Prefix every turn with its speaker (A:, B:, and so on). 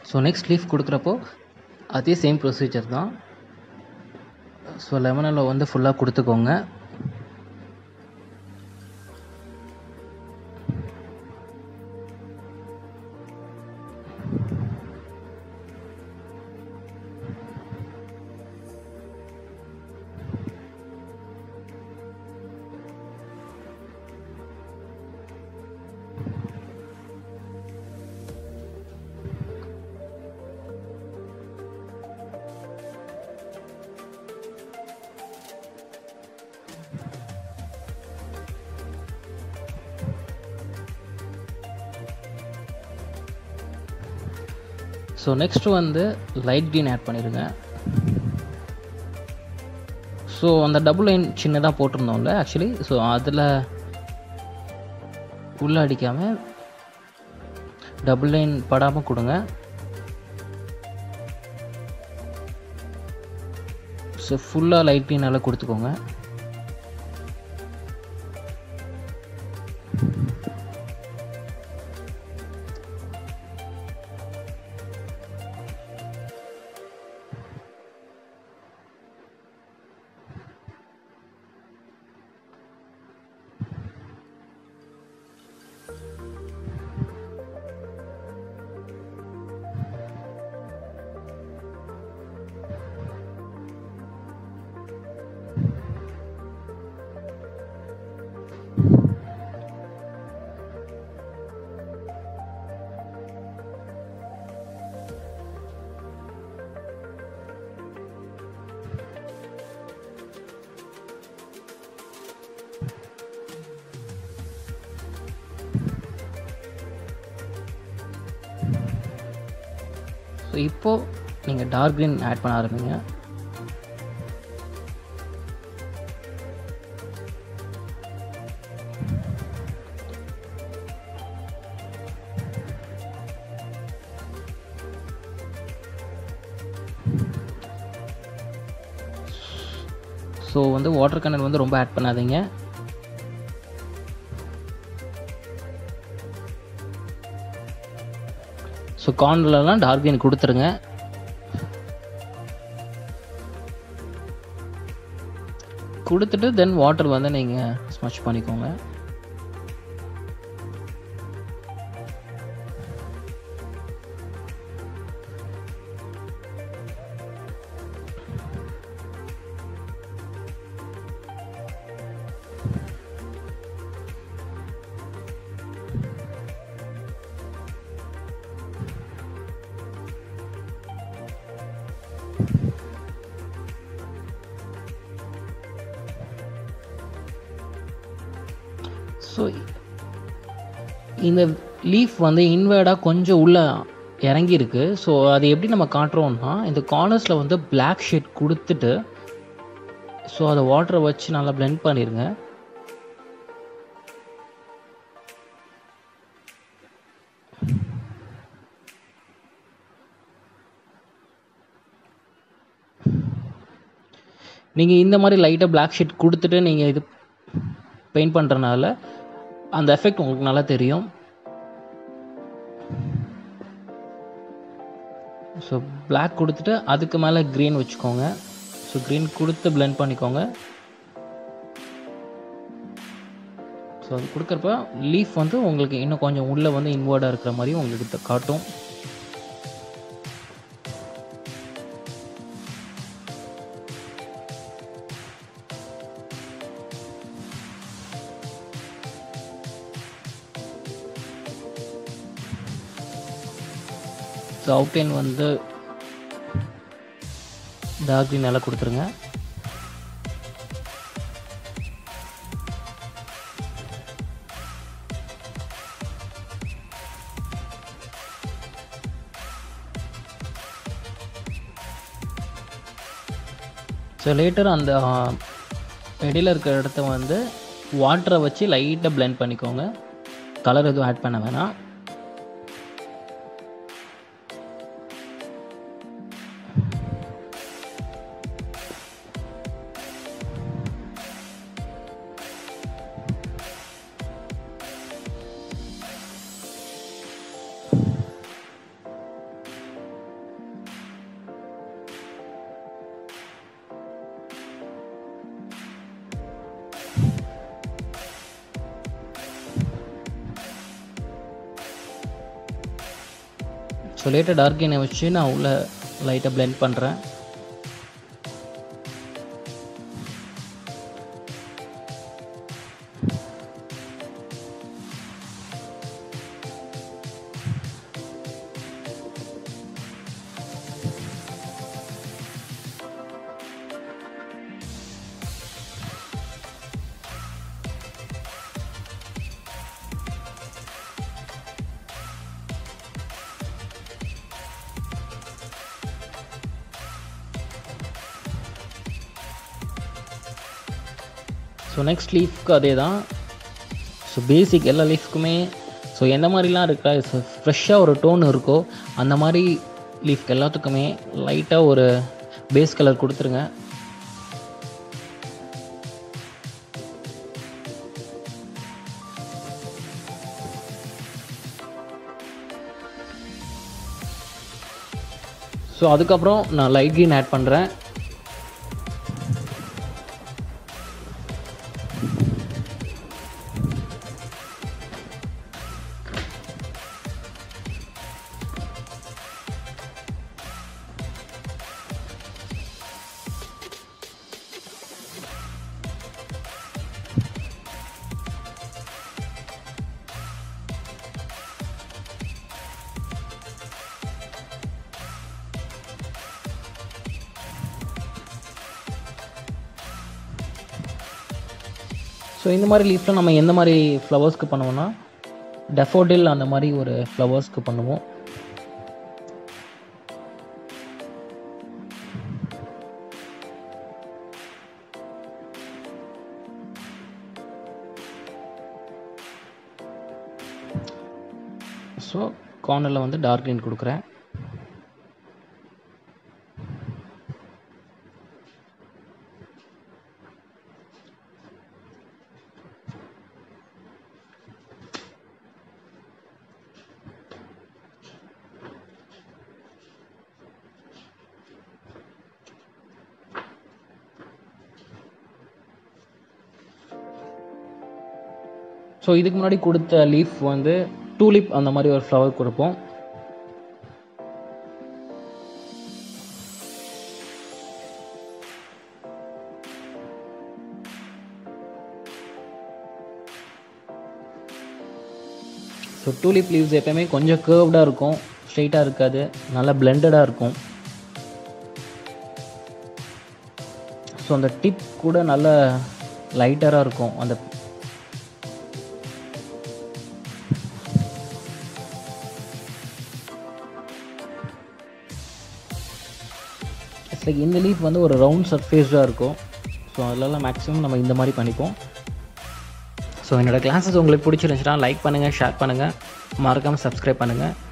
A: so next leaf கொடுக்குறப்போ அதே same procedure தான் ஸோ லெமனில் வந்து ஃபுல்லாக கொடுத்துக்கோங்க ஸோ நெக்ஸ்ட் வந்து லைட் க்ரீன் ஆட் பண்ணிடுங்க ஸோ அந்த டபுள் லைன் சின்னதாக போட்டிருந்தோம்ல ஆக்சுவலி ஸோ அதில் உள்ளே அடிக்காமல் டபுள் லைன் படாமல் கொடுங்க ஸோ ஃபுல்லாக லைட் க்ரீனால் கொடுத்துக்கோங்க ஸோ இப்போது நீங்கள் டார்க் க்ரீன் ஆட் பண்ண ஆரம்பிங்க ஸோ வந்து வாட்டர் கண்டென்ட் வந்து ரொம்ப ஆட் பண்ணாதீங்க ஸோ கார்னர்லலாம் டார்க் க்ரீன் கொடுத்துருங்க கொடுத்துட்டு தென் வாட்டர் வந்து நீங்கள் ஸ்மச் பண்ணிக்கோங்க ஸோ இந்த லீஃப் வந்து இன்வேர்டாக கொஞ்சம் உள்ள இறங்கியிருக்கு ஸோ அது எப்படி நம்ம காட்டுறோம்னா இந்த கார்னர்ஸில் வந்து பிளாக் ஷேட் கொடுத்துட்டு ஸோ அதை வாட்டரை வச்சு நல்லா blend பண்ணிடுங்க நீங்கள் இந்த மாதிரி லைட்டாக பிளாக் ஷீட் கொடுத்துட்டு நீங்கள் இது பெயிண்ட் பண்ணுறனால அந்த எஃபெக்ட் உங்களுக்கு நல்லா தெரியும் ஸோ பிளாக் கொடுத்துட்டு அதுக்கு மேலே க்ரீன் வச்சுக்கோங்க ஸோ க்ரீன் கொடுத்து blend பண்ணிக்கோங்க ஸோ அது கொடுக்குறப்ப லீஃப் வந்து உங்களுக்கு இன்னும் கொஞ்சம் உள்ளே வந்து இன்வர்டாக இருக்கிற மாதிரி உங்களுக்கு த- காட்டும் ஸோ அவுட்லைன் வந்து டார்க் க்ரீன் நல்லா கொடுத்துருங்க ஸோ லேட்டர் அந்த இடையில இருக்கிற இடத்த வந்து வாட்டரை வச்சு லைட்டாக blend பண்ணிக்கோங்க கலர் எதுவும் ஆட் பண்ண வேணாம் ஸோ லேட்டாக டார்க் கெயினை வச்சு நான் உள்ள லைட்டாக blend பண்ணுறேன் ஸோ நெக்ஸ்ட் லீஃப்க்கு அதே தான் ஸோ பேசிக் எல்லா லீஃப்க்குமே ஸோ எந்த மாதிரிலாம் இருக்கா ஃப்ரெஷ்ஷாக ஒரு டோன் இருக்கோ அந்த மாதிரி லீஃப்க்கு எல்லாத்துக்குமே லைட்டாக ஒரு பேஸ் கலர் கொடுத்துருங்க ஸோ அதுக்கப்புறம் நான் லைட் க்ரீன் ஆட் பண்ணுறேன் ஸோ இந்த மாதிரி லீஃப்பில் நம்ம எந்த மாதிரி ஃப்ளவர்ஸ்க்கு பண்ணுவோம்னா டெஃபோடில் அந்த மாதிரி ஒரு ஃப்ளவர்ஸ்க்கு பண்ணுவோம் ஸோ கார்னரில் வந்து டார்க் க்ரீன் கொடுக்குறேன் ஸோ இதுக்கு முன்னாடி கொடுத்த லீஃப் வந்து டூலிப் அந்த மாதிரி ஒரு ஃப்ளவர் கொடுப்போம் ஸோ டூலிப் லீவ்ஸ் எப்பயுமே கொஞ்சம் கேர்வ்டாக இருக்கும் ஸ்ட்ரெயிட்டாக இருக்காது நல்லா பிளெண்டடாக இருக்கும் ஸோ அந்த டிப் கூட நல்ல லைட்டராக இருக்கும் அந்த இட்ஸ் லைக் இந்த லீஃப் வந்து ஒரு ரவுண்ட் சர்ஃபேஸாக இருக்கும் ஸோ அதிலலாம் மேக்ஸிமம் நம்ம இந்த மாதிரி பண்ணிப்போம் ஸோ என்னோடய கிளாஸஸ் உங்களுக்கு பிடிச்சிருந்துச்சுன்னா லைக் பண்ணுங்கள் ஷேர் பண்ணுங்கள் மறக்காமல் சப்ஸ்கிரைப் பண்ணுங்கள்